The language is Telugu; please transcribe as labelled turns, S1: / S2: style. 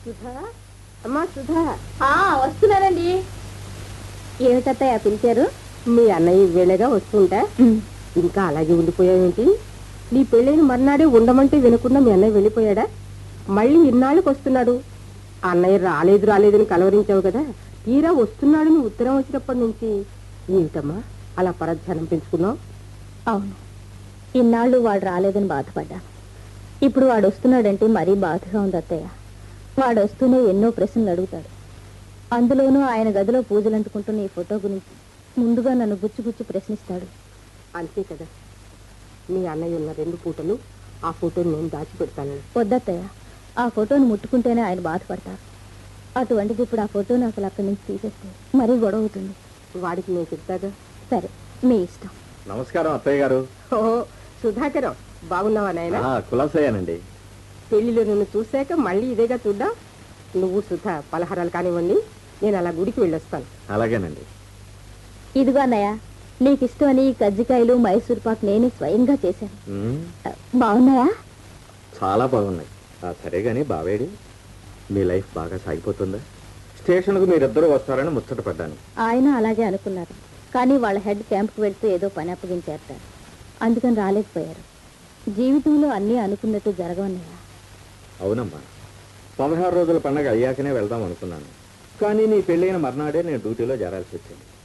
S1: సుధా అమ్మా సుధా
S2: ఆ వస్తున్నానండి ఏమిటత్తయ్య పిలిచారు
S1: మీ అన్నయ్య వేళగా వస్తుంటా ఇంకా అలాగే ఉండిపోయావేంటి నీ పెళ్ళైన మర్నాడే ఉండమంటే వినకుండా మీ అన్నయ్య వెళ్ళిపోయాడా మళ్ళీ ఇన్నాళ్ళకి వస్తున్నాడు అన్నయ్య రాలేదు రాలేదని కలవరించావు కదా తీరా వస్తున్నాడని ఉత్తరం వచ్చినప్పటి నుంచి ఏమిటమ్మా అలా పరధ్యానం పెంచుకున్నావు
S2: అవును ఇన్నాళ్ళు వాడు రాలేదని బాధపడ్డా ఇప్పుడు వాడు వస్తున్నాడంటే మరీ బాధగా ఉంది అత్తయ్య వాడు వస్తూనే ఎన్నో ప్రశ్నలు అడుగుతాడు అందులోనూ ఆయన గదిలో పూజలు అందుకుంటున్న ఈ ఫోటో గురించి ముందుగా నన్ను గుచ్చి గుచ్చి ప్రశ్నిస్తాడు
S1: అంతే కదా మీ అన్నయ్య ఉన్న రెండు పూటలు ఆ ఫోటోని నేను దాచిపెడతాను
S2: వద్దత్తయ్య ఆ ఫోటోను ముట్టుకుంటేనే ఆయన బాధపడతారు అటువంటిది ఇప్పుడు ఆ ఫోటోను అసలు అక్కడి నుంచి తీసేస్తే మరీ గొడవ అవుతుంది
S1: వాడికి నేను చెప్తాగా
S2: సరే మీ ఇష్టం
S3: నమస్కారం అత్తయ్య గారు
S1: ఓ సుధాకరం బాగున్నావా నాయన
S3: ఆ, కులాసయ్యానండి
S1: పెళ్లిలో నిన్ను చూశాక మళ్ళీ ఇదేగా చూద్దాం నువ్వు సుధా పలహారాలు కానివ్వండి నేను అలా గుడికి వెళ్ళొస్తాను
S3: అలాగేనండి
S2: ఇదిగో అన్నయ్య నీకు ఇష్టమని ఈ కజ్జికాయలు మైసూర్ పాక్ నేనే స్వయంగా చేశాను
S3: మ్మ్,
S2: ఆ, బాగున్నాయా
S3: చాలా బాగున్నాయి ఆ, సరే గాని బావేడి మీ లైఫ్ బాగా సాగిపోతుందా స్టేషన్కు మీరిద్దరూ వస్తారని ముచ్చట పడ్డాను
S2: ఆయన అలాగే అనుకున్నారు కానీ వాళ్ళ హెడ్ క్యాంప్కి వెళ్తూ ఏదో పని అప్పగించేస్తారు అందుకని రాలేకపోయారు జీవితంలో అన్నీ అనుకున్నట్టు జరగవన్నయ్య
S3: అవునమ్మా పదహారు రోజుల పండగ అయ్యాకనే వెళ్దాం అనుకున్నాను కానీ నీ పెళ్ళైన మర్నాడే నేను డ్యూటీలో చేరాల్సి వచ్చింది